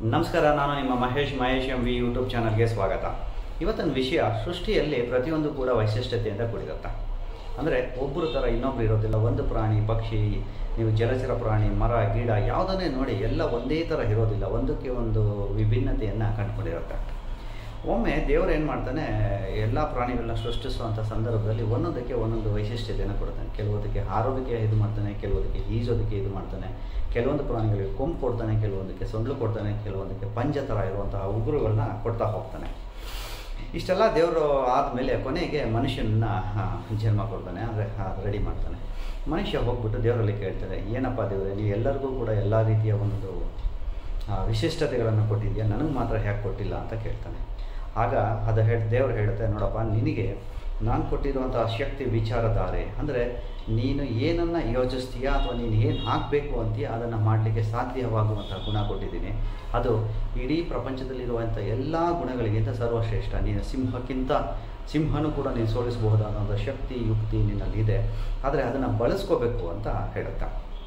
ನಮಸ್ಕಾರ ನಾನು ನಿಮ್ಮ Mahesh Mahesh M V YouTube ಚಾನಲ್ಗೆ ಸ್ವಾಗತ ಇವತ್ತಿನ ವಿಷಯ ಸೃಷ್ಟಿಯಲ್ಲಿ ಪ್ರತಿಯೊಂದು ಕೂಡ ವೈಶಿಷ್ಟ್ಯತೆಯಿಂದ ಕೂಡಿರುತ್ತೆ ಅಂದರೆ ಒಬ್ಬರು ಥರ ಇನ್ನೊಬ್ರು ಇರೋದಿಲ್ಲ ಒಂದು ಪ್ರಾಣಿ ಪಕ್ಷಿ ನೀವು ಜಲಚರ ಪ್ರಾಣಿ ಮರ ಗಿಡ ಯಾವುದನ್ನೇ ನೋಡಿ ಎಲ್ಲ ಒಂದೇ ಥರ ಇರೋದಿಲ್ಲ ಒಂದಕ್ಕೆ ಒಂದು ವಿಭಿನ್ನತೆಯನ್ನು ಕಂಡುಕೊಂಡಿರುತ್ತೆ ಒಮ್ಮೆ ದೇವರು ಏನು ಮಾಡ್ತಾನೆ ಎಲ್ಲ ಪ್ರಾಣಿಗಳನ್ನ ಸೃಷ್ಟಿಸುವಂಥ ಸಂದರ್ಭದಲ್ಲಿ ಒಂದೊಂದಕ್ಕೆ ಒಂದೊಂದು ವೈಶಿಷ್ಟ್ಯತೆಯನ್ನು ಕೊಡ್ತಾನೆ ಕೆಲವೊಂದಕ್ಕೆ ಹಾರೋದಕ್ಕೆ ಇದು ಮಾಡ್ತಾನೆ ಕೆಲವೊಂದಕ್ಕೆ ಈಜೋದಕ್ಕೆ ಇದು ಮಾಡ್ತಾನೆ ಕೆಲವೊಂದು ಪ್ರಾಣಿಗಳಿಗೆ ಕೊಂಬು ಕೊಡ್ತಾನೆ ಕೆಲವೊಂದಕ್ಕೆ ಸೊಂಡ್ಲು ಕೊಡ್ತಾನೆ ಕೆಲವೊಂದಕ್ಕೆ ಪಂಜ ಥರ ಇರುವಂತಹ ಉಗುರುಗಳನ್ನ ಕೊಡ್ತಾ ಹೋಗ್ತಾನೆ ಇಷ್ಟೆಲ್ಲ ದೇವರು ಆದಮೇಲೆ ಕೊನೆಗೆ ಮನುಷ್ಯನನ್ನ ಆ, ಜನ್ಮ ಕೊಡ್ತಾನೆ ಅಂದರೆ ರೆಡಿ ಮಾಡ್ತಾನೆ ಮನುಷ್ಯ ಹೋಗ್ಬಿಟ್ಟು ದೇವರಲ್ಲಿ ಕೇಳ್ತಾರೆ ಏನಪ್ಪ ದೇವರೇ ನೀವು ಎಲ್ಲರಿಗೂ ಕೂಡ ಎಲ್ಲ ರೀತಿಯ ಒಂದು ಆ, ವಿಶಿಷ್ಟತೆಗಳನ್ನು ಕೊಟ್ಟಿದೆಯಾ ನನಗೆ ಮಾತ್ರ ಹೇಗೆ ಕೊಟ್ಟಿಲ್ಲ ಅಂತ ಕೇಳ್ತಾನೆ ಆಗ ಅದು ಹೇಳಿ ದೇವರು ಹೇಳುತ್ತೆ ನೋಡಪ್ಪ ನಿನಗೆ ನಾನು ಕೊಟ್ಟಿರುವಂತಹ ಶಕ್ತಿ ವಿಚಾರಧಾರೆ ಅಂದರೆ ನೀನು ಏನನ್ನು ಯೋಚಿಸ್ತೀಯಾ ಅಥವಾ ನೀನು ಏನು ಹಾಕಬೇಕು ಅಂತೀಯ ಅದನ್ನು ಮಾಡಲಿಕ್ಕೆ ಸಾಧ್ಯವಾಗುವಂಥ ಗುಣ ಕೊಟ್ಟಿದ್ದೀನಿ ಅದು ಇಡೀ ಪ್ರಪಂಚದಲ್ಲಿರುವಂಥ ಎಲ್ಲ ಗುಣಗಳಿಗಿಂತ ಸರ್ವಶ್ರೇಷ್ಠ ನೀನು ಸಿಂಹಕ್ಕಿಂತ ಸಿಂಹನೂ ಕೂಡ ನೀನು ಸೋಲಿಸಬಹುದಾದಂಥ ಶಕ್ತಿ ಯುಕ್ತಿ ನಿನ್ನಲ್ಲಿದೆ ಆದರೆ ಅದನ್ನು ಬಳಸ್ಕೋಬೇಕು ಅಂತ ಹೇಳುತ್ತಾ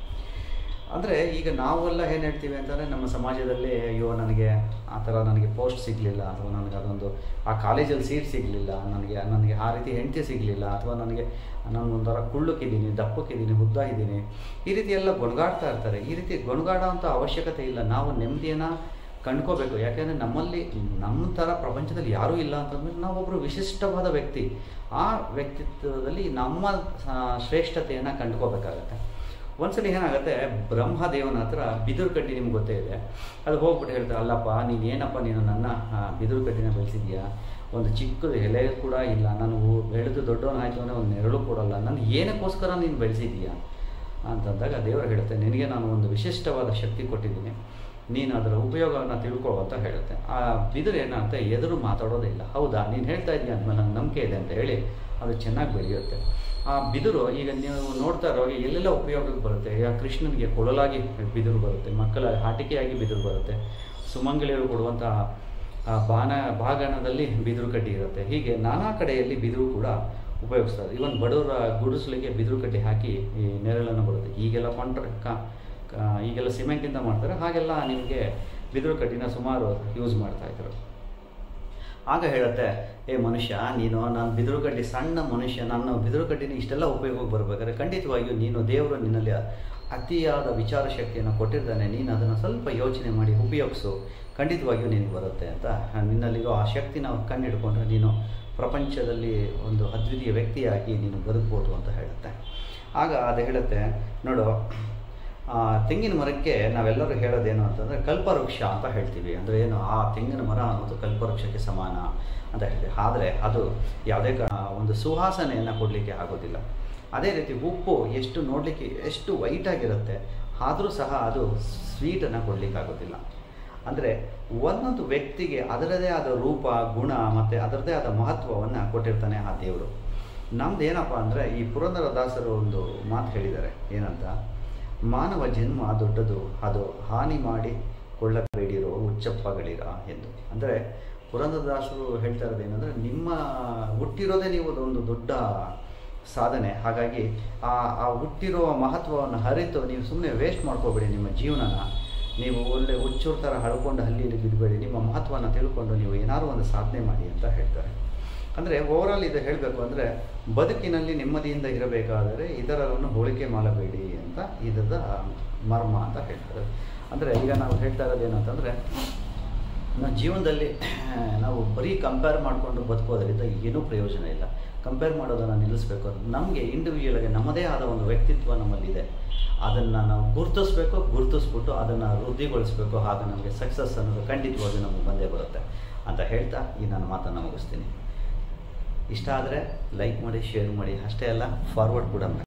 ಅಂದರೆ ಈಗ ನಾವೆಲ್ಲ ಏನು ಹೇಳ್ತೀವಿ ಅಂತಂದರೆ ನಮ್ಮ ಸಮಾಜದಲ್ಲಿ ಅಯ್ಯೋ ನನಗೆ ಆ ಥರ ನನಗೆ ಪೋಸ್ಟ್ ಸಿಗಲಿಲ್ಲ ಅಥವಾ ನನಗೆ ಅದೊಂದು ಆ ಕಾಲೇಜಲ್ಲಿ ಸೀಟ್ ಸಿಗಲಿಲ್ಲ ನನಗೆ ನನಗೆ ಆ ರೀತಿ ಹೆಂಡತಿ ಸಿಗಲಿಲ್ಲ ಅಥವಾ ನನಗೆ ನಾನು ಒಂಥರ ಕುಳ್ಳಕ್ಕಿದ್ದೀನಿ ದಪ್ಪಕ್ಕಿದ್ದೀನಿ ಉದ್ದ ಇದ್ದೀನಿ ಈ ರೀತಿ ಎಲ್ಲ ಗೊಣಗಾಡ್ತಾ ಇರ್ತಾರೆ ಈ ರೀತಿ ಗೊಣಗಾಡೋ ಅಂಥ ಅವಶ್ಯಕತೆ ಇಲ್ಲ ನಾವು ನೆಮ್ಮದಿಯನ್ನು ಕಂಡ್ಕೋಬೇಕು ಯಾಕೆಂದರೆ ನಮ್ಮಲ್ಲಿ ನಮ್ಮ ಥರ ಪ್ರಪಂಚದಲ್ಲಿ ಯಾರೂ ಇಲ್ಲ ಅಂತಂದ್ರೆ ನಾವೊಬ್ಬರು ವಿಶಿಷ್ಟವಾದ ವ್ಯಕ್ತಿ ಆ ವ್ಯಕ್ತಿತ್ವದಲ್ಲಿ ನಮ್ಮ ಆ, ಶ್ರೇಷ್ಠತೆಯನ್ನು ಕಂಡ್ಕೋಬೇಕಾಗತ್ತೆ ಒಂದ್ಸಲಿ ಏನಾಗುತ್ತೆ ಬ್ರಹ್ಮದೇವನ ಹತ್ರ ಬಿದಿರು ಕಡ್ಡಿ ನಿಮ್ಗೆ ಗೊತ್ತೇ ಇದೆ ಅದು ಹೋಗ್ಬಿಟ್ಟು ಹೇಳ್ತಾರೆ ಅಲ್ಲಪ್ಪ ನೀನು ಏನಪ್ಪ ನೀನು ನನ್ನ ಆ, ಬಿದಿರು ಕಡ್ಡಿನ ಬೆಳೆಸಿದ್ಯಾ ಒಂದು ಚಿಕ್ಕದು ಎಲೆ ಕೂಡ ಇಲ್ಲ ನಾನು ಬೆಳೆದು ದೊಡ್ಡವನಾಯ್ತು ಅಂದರೆ ಒಂದು ನೆರಳು ಕೊಡಲ್ಲ ನಾನು ಏನಕ್ಕೋಸ್ಕರ ನೀನು ಬೆಳೆಸಿದೀಯಾ ಅಂತಂದಾಗ ದೇವರು ಹೇಳುತ್ತೆ ನಿನಗೆ ನಾನು ಒಂದು ವಿಶಿಷ್ಟವಾದ ಶಕ್ತಿ ಕೊಟ್ಟಿದ್ದೀನಿ ನೀನು ಅದರ ಉಪಯೋಗವನ್ನು ತಿಳ್ಕೊ ಅಂತ ಹೇಳುತ್ತೆ ಆ ಬಿದಿರು ಏನಂತ ಎದುರು ಮಾತಾಡೋದೇ ಇಲ್ಲ ಹೌದಾ ನೀನು ಹೇಳ್ತಾ ಇದೀಯ ಅಂದಮೇಲೆ ನಂಗೆ ನಂಬಿಕೆ ಇದೆ ಅಂತ ಹೇಳಿ ಅದು ಚೆನ್ನಾಗಿ ಬೆಳೆಯುತ್ತೆ ಆ ಬಿದಿರು ಈಗ ನೀವು ನೋಡ್ತಾ ಇರೋ ಎಲ್ಲೆಲ್ಲ ಉಪಯೋಗಕ್ಕೆ ಬರುತ್ತೆ ಈಗ ಕೃಷ್ಣನಿಗೆ ಕೊಳಲಾಗಿ ಬಿದಿರು ಬರುತ್ತೆ ಮಕ್ಕಳ ಆಟಿಕೆಯಾಗಿ ಬಿದಿರು ಬರುತ್ತೆ ಸುಮಂಗಲಿಯರು ಕೊಡುವಂಥ ಆ ಬಾನ ಬಾಗಣದಲ್ಲಿ ಬಿದಿರು ಕಡ್ಡಿ ಇರುತ್ತೆ ಹೀಗೆ ನಾನಾ ಕಡೆಯಲ್ಲಿ ಬಿದಿರು ಕೂಡ ಉಪಯೋಗಿಸ್ತಾರೆ ಇವನ್ ಬಡವರ ಗುಡಿಸಲಿಕ್ಕೆ ಬಿದಿರು ಕಡ್ಡಿ ಹಾಕಿ ಈ ನೆರಳನ್ನು ಬರುತ್ತೆ ಈಗೆಲ್ಲ ಕಾಂಟ್ರ ಕಾ ಕಾ- ಈಗೆಲ್ಲ ಸಿಮೆಂಟಿಂದ ಮಾಡ್ತಾರೆ ಹಾಗೆಲ್ಲ ನಿಮಗೆ ಬಿದಿರು ಕಡ್ಡಿನ ಸುಮಾರು ಯೂಸ್ ಮಾಡ್ತಾ ಇದ್ರು ಆಗ ಹೇಳುತ್ತೆ ಏ ಮನುಷ್ಯ ನೀನು ನಾನು ಬಿದಿರು ಕಡ್ಡಿ ಸಣ್ಣ ಮನುಷ್ಯ ನನ್ನ ಬಿದಿರು ಕಡ್ಡಿನ ಇಷ್ಟೆಲ್ಲ ಉಪಯೋಗಕ್ಕೆ ಬರಬೇಕಾದ್ರೆ ಖಂಡಿತವಾಗಿಯೂ ನೀನು ದೇವರು ನಿನ್ನಲ್ಲಿ ಅತಿಯಾದ ವಿಚಾರ ಶಕ್ತಿಯನ್ನು ಕೊಟ್ಟಿರ್ತಾನೆ ನೀನು ಅದನ್ನು ಸ್ವಲ್ಪ ಯೋಚನೆ ಮಾಡಿ ಉಪಯೋಗಿಸು ಖಂಡಿತವಾಗಿಯೂ ನಿನಗೆ ಬರುತ್ತೆ ಅಂತ ನಿನ್ನಲ್ಲಿರೋ ಆ ಶಕ್ತಿನ ಕಂಡಿಡ್ಕೊಂಡ್ರೆ ನೀನು ಪ್ರಪಂಚದಲ್ಲಿ ಒಂದು ಅದ್ವಿತೀಯ ವ್ಯಕ್ತಿಯಾಗಿ ನೀನು ಬದುಕ್ಬೋದು ಅಂತ ಹೇಳುತ್ತೆ ಆಗ ಅದು ಹೇಳುತ್ತೆ ನೋಡು ಆ, ತೆಂಗಿನ ಮರಕ್ಕೆ ನಾವೆಲ್ಲರೂ ಹೇಳೋದೇನು ಅಂತಂದರೆ ಕಲ್ಪವೃಕ್ಷ ಅಂತ ಹೇಳ್ತೀವಿ ಅಂದರೆ ಏನು ಆ ತೆಂಗಿನ ಮರ ಅನ್ನೋದು ಕಲ್ಪವೃಕ್ಷಕ್ಕೆ ಸಮಾನ ಅಂತ ಹೇಳ್ತೀವಿ ಆದರೆ ಅದು ಯಾವುದೇ ಕಾ ಒಂದು ಸುವಾಸನೆಯನ್ನು ಕೊಡಲಿಕ್ಕೆ ಆಗೋದಿಲ್ಲ ಅದೇ ರೀತಿ ಉಪ್ಪು ಎಷ್ಟು ನೋಡಲಿಕ್ಕೆ ಎಷ್ಟು ವೈಟಾಗಿರುತ್ತೆ ಆದರೂ ಸಹ ಅದು ಸ್ವೀಟನ್ನು ಕೊಡಲಿಕ್ಕೆ ಆಗೋದಿಲ್ಲ ಅಂದರೆ ಒಂದೊಂದು ವ್ಯಕ್ತಿಗೆ ಅದರದೇ ಆದ ರೂಪ ಗುಣ ಮತ್ತು ಅದರದೇ ಆದ ಮಹತ್ವವನ್ನು ಕೊಟ್ಟಿರ್ತಾನೆ ಆ ದೇವರು ನಮ್ದು ಏನಪ್ಪ ಅಂದರೆ ಈ ಪುರಂದರದಾಸರು ಒಂದು ಮಾತು ಹೇಳಿದ್ದಾರೆ ಏನಂತ ಮಾನವ ಜನ್ಮ ದೊಡ್ಡದು ಅದು ಹಾನಿ ಮಾಡಿ ಕೊಳ್ಳಬೇಡಿರೋ ಹುಚ್ಚಪ್ಪಗಳಿರ ಎಂದು ಅಂದರೆ ಪುರಂದರದಾಸರು ಹೇಳ್ತಾ ಇರೋದು ಏನಂದರೆ ನಿಮ್ಮ ಹುಟ್ಟಿರೋದೇ ನೀವು ಒಂದು ದೊಡ್ಡ ಸಾಧನೆ ಹಾಗಾಗಿ ಆ ಆ ಹುಟ್ಟಿರುವ ಮಹತ್ವವನ್ನು ಅರಿತು ನೀವು ಸುಮ್ಮನೆ ವೇಸ್ಟ್ ಮಾಡ್ಕೋಬೇಡಿ ನಿಮ್ಮ ಜೀವನನ ನೀವು ಒಳ್ಳೆ ಹುಚ್ಚೂರು ಥರ ಹಳ್ಕೊಂಡು ಹಲ್ಲಿಯಲ್ಲಿ ಬಿಡಬೇಡಿ ನಿಮ್ಮ ಮಹತ್ವವನ್ನು ತಿಳ್ಕೊಂಡು ನೀವು ಏನಾದರೂ ಒಂದು ಸಾಧನೆ ಮಾಡಿ ಅಂತ ಹೇಳ್ತಾರೆ ಅಂದರೆ ಓವರಾಲ್ ಇದು ಹೇಳಬೇಕು ಅಂದರೆ ಬದುಕಿನಲ್ಲಿ ನೆಮ್ಮದಿಯಿಂದ ಇರಬೇಕಾದರೆ ಇದರನ್ನು ಹೋಲಿಕೆ ಮಾಡಬೇಡಿ ಅಂತ ಇದರ ಮರ್ಮ ಅಂತ ಹೇಳ್ತಾರೆ ಅಂದರೆ ಈಗ ನಾವು ಹೇಳ್ತಾ ಇರೋದು ಏನಂತಂದರೆ ನಾವು ಜೀವನದಲ್ಲಿ ನಾವು ಬರೀ ಕಂಪೇರ್ ಮಾಡಿಕೊಂಡು ಬದುಕೋದ್ರಿಂದ ಏನೂ ಪ್ರಯೋಜನ ಇಲ್ಲ ಕಂಪೇರ್ ಮಾಡೋದನ್ನು ನಿಲ್ಲಿಸಬೇಕು ನಮಗೆ ಇಂಡಿವಿಜುವಲ್ಗೆ ನಮ್ಮದೇ ಆದ ಒಂದು ವ್ಯಕ್ತಿತ್ವ ನಮ್ಮಲ್ಲಿದೆ ಅದನ್ನು ನಾವು ಗುರುತಿಸ್ಬೇಕು ಗುರುತಿಸ್ಬಿಟ್ಟು ಅದನ್ನು ವೃದ್ಧಿಗೊಳಿಸಬೇಕು ಆಗ ನಮಗೆ ಸಕ್ಸಸ್ ಅನ್ನೋದು ಖಂಡಿತವಾಗಿ ನಮಗೆ ಬಂದೇ ಬರುತ್ತೆ ಅಂತ ಹೇಳ್ತಾ ಈ ನನ್ನ ಮಾತನ್ನು ಮುಗಿಸ್ತೀನಿ ಇಷ್ಟ ಆದರೆ ಲೈಕ್ ಮಾಡಿ ಶೇರ್ ಮಾಡಿ ಅಷ್ಟೇ ಅಲ್ಲ ಫಾರ್ವರ್ಡ್ ಕೂಡ ಮಾಡಿ